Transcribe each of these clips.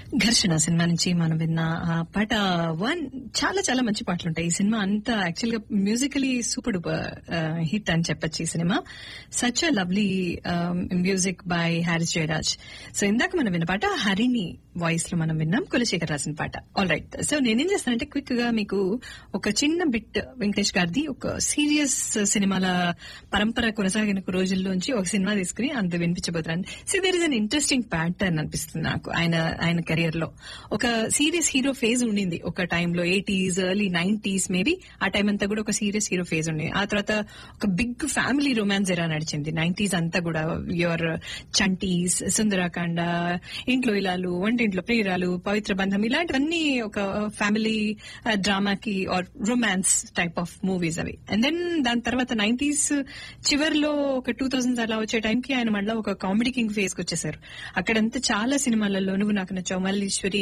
ఘర్షణ సినిమా నుంచి మనం విన్న ఆ పాట వన్ చాలా చాలా మంచి పాటలు ఉంటాయి ఈ సినిమా అంతా యాక్చువల్ గా మ్యూజికలీ సూపర్ హిట్ అని చెప్పొచ్చు ఈ cinema such a lovely music by Harris Jayaraj so ఇందాక మనం విన్న పాట హరిణి వాయిస్ లో మనం విన్నాం కులశేఖర్ రాసిన పాట ఆల్ రైట్ సో నేనేం చేస్తానంటే క్విక్ గా మీకు ఒక చిన్న బిట్ వెంకటేష్ గారిది ఒక సీరియస్ సినిమాల పరంపర కొనసాగిన రోజుల్లోంచి ఒక సినిమా తీసుకుని అంత వినిపించబోతున్నాను so there is an interesting pattern అనిపిస్తుంది నాకు ఆయన ఆయన కెరియర్ లో ఒక సీరియస్ హీరో ఫేజ్ ఉండింది ఒక టైంలో ఎయిటీస్ ఎర్లీ నైన్టీస్ మేబీ ఆ టైం అంతా కూడా ఒక సీరియస్ హీరో ఫేజ్ ఉంది ఆ తర్వాత ఒక బిగ్ ఫ్యామిలీ రొమాన్స్ ఎరా నడిచింది నైన్టీస్ అంతా కూడా యువర్ చంటీస్ సుందరాకాండ ఇంట్లో ఇలాలు వంటింట్లో ప్రియురాలు పవిత్ర బంధం ఇలాంటివన్నీ ఒక ఫ్యామిలీ డ్రామాకి or romance type of movies అవి అండ్ దెన్ దాని తర్వాత నైన్టీస్ చివరిలో ఒక టూ థౌసండ్ అలా వచ్చే టైంకి ఆయన మళ్ళీ ఒక కామెడీ కింగ్ ఫేస్ కి వచ్చేసారు అక్కడంతా చాలా సినిమాలలో నువ్వు నాకు నచ్చావు మల్లీశ్వరి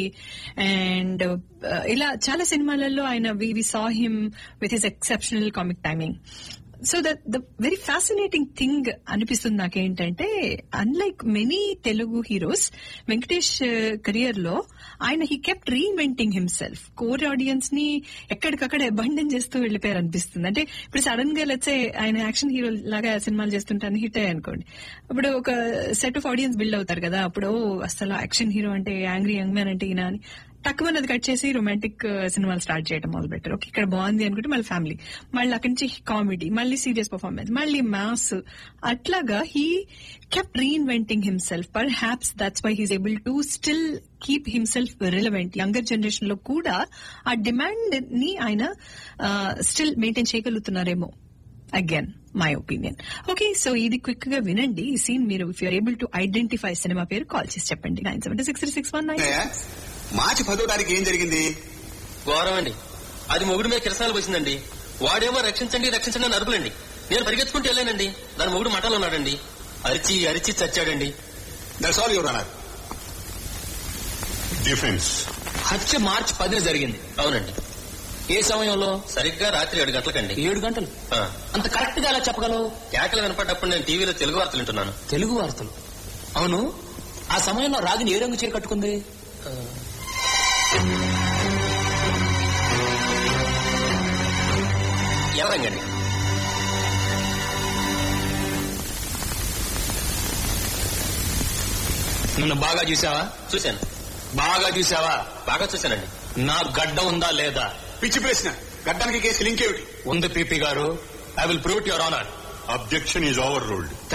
అండ్ ఇలా చాలా సినిమాలలో ఆయన we we saw him with his exceptional comic timing so the the very fascinating thing అనిపిస్తుంది నాకేంటంటే unlike many Telugu heroes Venkatesh career లో ఆయన he kept reinventing himself core audience ని ఎక్కడికక్కడ అబండన్ చేస్తూ వెళ్ళిపోయారు అనిపిస్తుంది అంటే ఇప్పుడు సడన్ గా లెట్సే ఆయన యాక్షన్ హీరో లాగా సినిమాలు చేస్తుంటాను హిట్ అయ్యాయి అనుకోండి అప్పుడు ఒక సెట్ ఆఫ్ ఆడియన్స్ బిల్డ్ అవుతారు కదా అప్పుడు అసలు యాక్షన్ హీరో అంటే యాంగ్రీ యంగ్ మ్యాన్ అంటే ఈయన అని తక్కువ అది కట్ చేసి రొమాంటిక్ సినిమాలు స్టార్ట్ చేయడం మొదలు పెట్టారు ఓకే ఇక్కడ బాగుంది అనుకుంటే మళ్ళీ ఫ్యామిలీ మళ్ళీ అక్కడి నుంచి కామెడీ మళ్ళీ సీరియస్ పర్ఫార్మెన్స్ మళ్ళీ మ్యాథ్స్ అట్లాగా he kept reinventing himself perhaps that's why he's able to still keep himself relevant younger generation లో కూడా ఆ డిమాండ్ ని ఆయన స్టిల్ మెయింటైన్ చేయగలుగుతున్నారేమో again my opinion okay so ఇది క్విక్ గా వినండి ఈ సీన్ మీరు if you're able to identify cinema పేరు కాల్ చేసి చెప్పండి nine seven six three six one nine March పదో తారీఖు ఏం జరిగింది ఘోరం అండి అది మొగుడు మీద కిరసాలు పోసిందండి వాడేమో రక్షించండి రక్షించండి అని అరుపులండి నేను పరిగెత్తుకుంటూ వెళ్ళానండి దాని మొగుడు మఠంలో ఉన్నాడండి అరిచి అరిచి చచ్చాడండి దట్స్ ఆల్ యువర్ అన్నారు డిఫెన్స్ హత్య మార్చి పదిన జరిగింది అవునండి ఏ సమయంలో సరిగ్గా రాత్రి ఏడు గంటలకండి ఏడు గంటలు ఆ, అంత కరెక్ట్ గా ఎలా చెప్పగలవు కేకలు వినపడ్డప్పుడు నేను టీవీలో తెలుగు వార్తలు వింటున్నాను తెలుగు వార్తలు అవును ఆ సమయంలో రాగిని ఏ రంగు చీర కట్టుకుంది ఎవరంగండి నన్ను బాగా చూసావా చూశాను బాగా చూసావా బాగా చూశానండి నా గడ్డ ఉందా లేదా పిచ్చి ప్రశ్న గడ్డానికి కేసు లింక్ ఏమిటి ఉంది పీపీ గారు I will prove your honour objection is over ruled